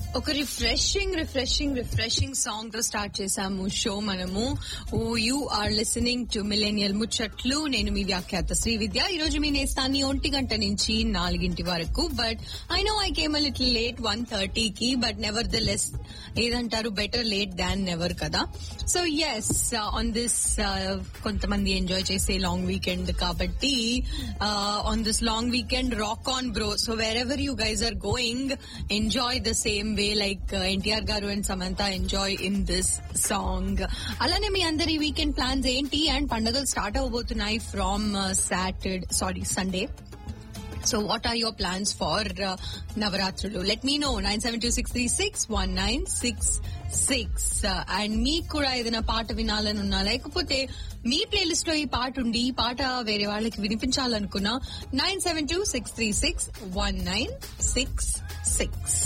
ఒక refreshing refreshing refreshing song తో start చేసాము షో మనము oh you are listening to millennial ముచ్చట్లు నేను మీ వ్యాఖ్యాత శ్రీ విద్య ఈ రోజు మీ నేస్తాన్ని ఒంటి గంట నుంచి నాలుగింటి వరకు but I know I came little late one థర్టీకి బట్ నెవర్ ద లెస్ ఏదంటారు బెటర్ లేట్ దాన్ నెవర్ కదా సో ఎస్ ఆన్ దిస్ కొంతమంది ఎంజాయ్ చేసే లాంగ్ వీకెండ్ కాబట్టి on this long weekend rock on bro so where ever you guys are going enjoy the same way like NTR garu and Samantha enjoy in this song అలానే మీ అందరి weekend plans ఏంటి and పండుగలు start అవబోతున్నాయి from Saturday sorry Sunday so what are your plans for నవరాత్రులు let me know nine seven two six three six one nine six six and మీకు కూడా ఏదైనా పాట వినాలని ఉన్నా లేకపోతే మీ ప్లేలిస్ట్ లో ఈ పాట ఉండి ఈ పాట వేరే వాళ్ళకి వినిపించాలనుకున్నా nine seven two six three six one nine six six